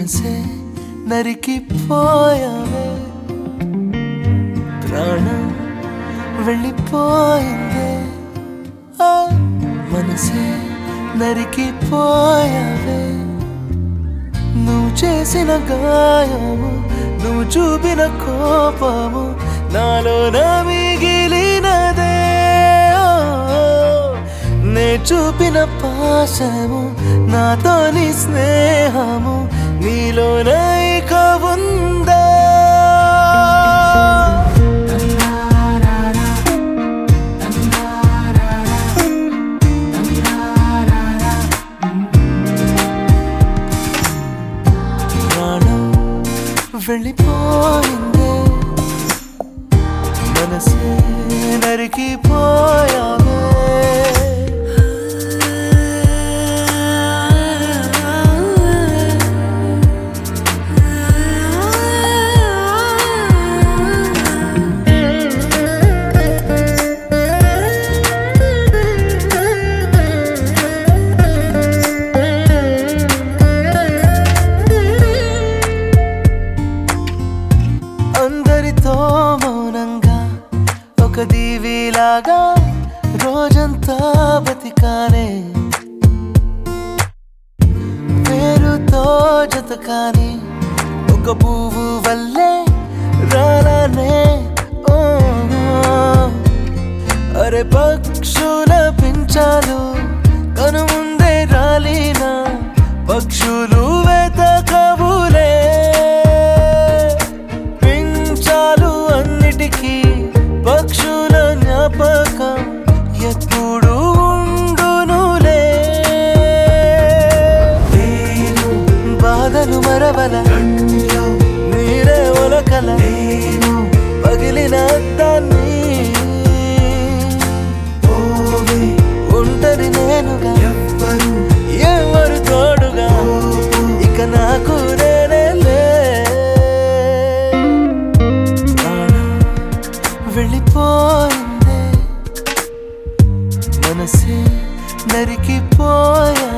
మనసే నరికిపోయావే ప్రాణం వెళ్ళిపోయిందే ఆ మనసే నరికిపోయావే నువ్వు చేసిన గాయము నువ్వు చూపిన కోపము నాలో మిగిలినదే ఓ, నే చూపిన పాశము నాతోని స్నేహము నీలోన ఇక ఉందా ప్రాణం వెళ్ళిపోయిందే మనసే నరికిపోయావే అందరితో మౌనంగా ఒక దీవిలాగా రోజంతా బతికానే పేరుతో జత కాని ఒక పువ్వు వల్లే రాలానే ఓ అరే పక్షుల పించాలు కను ముందే రాలినా పక్షులు వెతకవులే పించాలు అన్నిటికీ పక్షుల జ్ఞాపకం ఎప్పుడు ఉండునులే నేను బాధలు మరవల నీరే ఒలకల నేను పగిలిన అద్దాన్ని ఒంటరి నేనుగా ఎవ్వరు ఎవరు తోడుగా ఇక నాకు నేనే లే ప్రాణం వెళ్ళిపోయిందే మనసే నరికిపోయా